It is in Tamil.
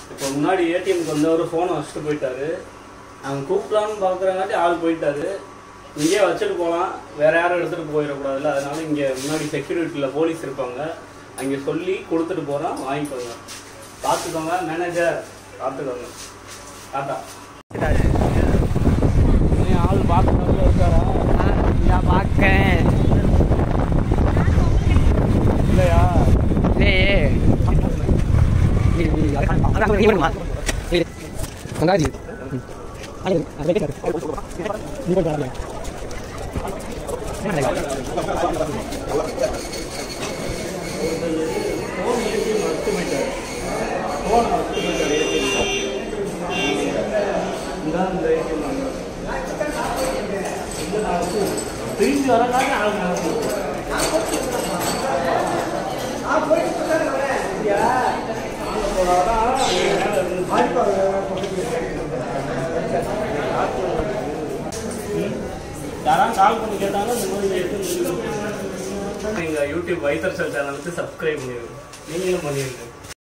இப்போ முன்னாடி ஏடிஎம்க்கு வந்தவர் ஃபோனை வச்சுட்டு போயிட்டாரு அவங்க கூப்பிடலான்னு பார்க்குறங்காட்டி ஆள் போயிட்டாரு இங்கேயே வச்சுட்டு போகலாம் வேற யாரும் எடுத்துகிட்டு போயிடக்கூடாதுல்ல அதனால இங்கே முன்னாடி செக்யூரிட்டியில் போலீஸ் இருப்பாங்க அங்கே சொல்லி கொடுத்துட்டு போகிறோம் வாங்கிக்கோங்க பார்த்துக்கோங்க மேனேஜர் பார்த்துக்கோங்க டாட்டா ஆள் பார்த்துக்கோங்க இருக்காரா நான் பார்க்கேன் இல்லையா இல்லையே வெங்காயி திரும்பி வரக்காக ஆள் நடக்கும் யாராவது கால் பண்ணி கேட்டாலும் இந்த மாதிரி எடுத்து எங்கள் யூடியூப் வைத்தர்சல் சேனலுக்கு சப்ஸ்கிரைப் பண்ணிடுங்க நீங்களும் பண்ணிடுங்க